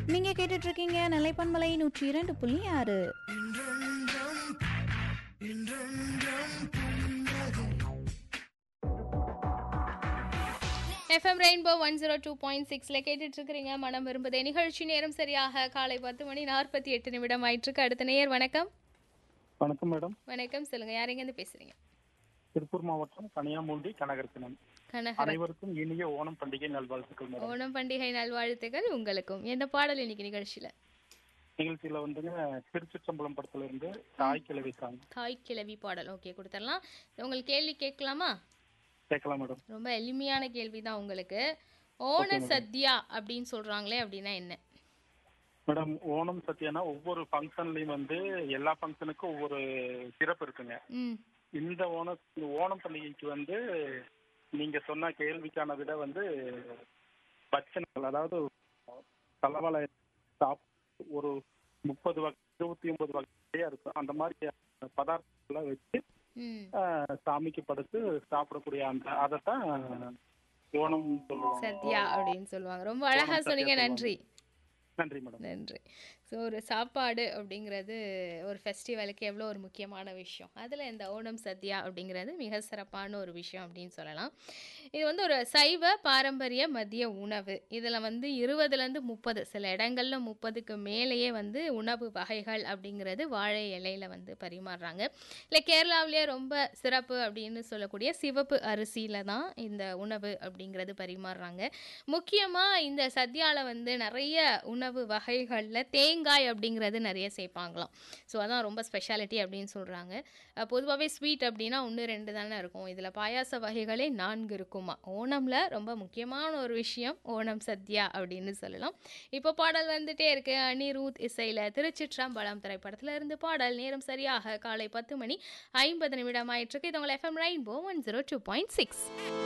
நீங்க கேட்டுட்டு இருக்கீங்க நிலைப்பன்மலை நூற்றி இரண்டு புள்ளி ஆறு FM rainbow one zero two point சிக்ஸில் கேட்டுட்டு இருக்கிறீங்க மனம் விரும்புதே நிகழ்ச்சி நேரம் சரியாக காலை பத்து மணி நாற்பத்தி எட்டு நிமிடம் ஆயிட்டிருக்கு அடுத்த நேயர் வணக்கம் வணக்கம் மேடம் வணக்கம் சொல்லுங்க யாரெங்கேருந்து பேசுறீங்க திருப்பூர் மாவட்டம் கனியாமூண்டி கனகரத்தினம் கனகர அனைவருக்கும் இனிய ஓணம் பண்டிகை நல்வாழ்த்துக்கள் மேடம் ஓணம் பண்டிகை நல்வாழ்த்துக்கள் உங்களுக்கும் எந்த பாடல் இன்னைக்கு நிகழ்ச்சியில நிகழ்ச்சியில வந்துங்க திருச்சிற்றம்பலம் படத்துல இருந்து தாய் கிழவி சாங் தாய் கிழவி பாடல் ஓகே கொடுத்துடலாம் உங்களுக்கு கேள்வி கேட்கலாமா கேட்கலாம் மேடம் ரொம்ப எளிமையான கேள்வி தான் உங்களுக்கு ஓண சத்யா அப்படின்னு சொல்றாங்களே அப்படின்னா என்ன மேடம் ஓணம் சத்யானா ஒவ்வொரு ஃபங்க்ஷன்லயும் வந்து எல்லா ஃபங்க்ஷனுக்கும் ஒவ்வொரு சிறப்பு இருக்குங்க ம் இந்த ஓண இந்த ஓணம் பண்டிகைக்கு வந்து நீங்க சொன்ன கேள்விக்கான விட வந்து பச்சனைகள் அதாவது தலவாழை சாப் ஒரு முப்பது வகை இருபத்தி ஒன்பது வகையா இருக்கும் அந்த மாதிரி பதார்த்தங்களை வச்சு ம் ஆஹ், சாமிக்கு படைத்து சாப்பிடக்கூடிய அந்த அதைத்தான் ஓணம் சொல்லுவாங்க சத்யா அப்படின்னு சொல்லுவாங்க ரொம்ப அழகா சத்யா சொன்னீங்க சொல்லுவாங்க. நன்றி நன்றி மேடம் நன்றி ஸோ ஒரு சாப்பாடு அப்படிங்கிறது ஒரு ஃபெஸ்டிவலுக்கு எவ்வளோ ஒரு முக்கியமான விஷயம் அதில் இந்த ஓணம் சத்யா அப்படிங்கிறது மிக சிறப்பான ஒரு விஷயம் அப்படின்னு சொல்லலாம் இது வந்து ஒரு சைவ பாரம்பரிய மதிய உணவு இதில் வந்து இருபதுலேருந்து முப்பது சில இடங்களில் முப்பதுக்கு மேலேயே வந்து உணவு வகைகள் அப்படிங்கிறது வாழை இலையில வந்து பரிமாறுறாங்க இல்லை கேரளாவிலேயே ரொம்ப சிறப்பு அப்படின்னு சொல்லக்கூடிய சிவப்பு அரிசியில் தான் இந்த உணவு அப்படிங்கிறது பரிமாறுறாங்க முக்கியமாக இந்த சத்யாவில் வந்து நிறைய உணவு வகைகளில் தேங்காய் அப்படிங்கிறது நிறைய சேர்ப்பாங்களாம் ஸோ அதான் ரொம்ப ஸ்பெஷாலிட்டி அப்படின்னு சொல்கிறாங்க பொதுவாகவே ஸ்வீட் அப்படின்னா ஒன்று ரெண்டு தானே இருக்கும் இதில் பாயாச வகைகளே நான்கு இருக்குமா ஓணமில் ரொம்ப முக்கியமான ஒரு விஷயம் ஓணம் சத்யா அப்படின்னு சொல்லலாம் இப்போ பாடல் வந்துட்டே இருக்கு அனிருத் இசையில் திருச்சிற்றம்பலம் திரைப்படத்தில் இருந்து பாடல் நேரம் சரியாக காலை பத்து மணி ஐம்பது நிமிடம் ஆயிட்டிருக்கு இது உங்கள் FM rainbow one zero two point six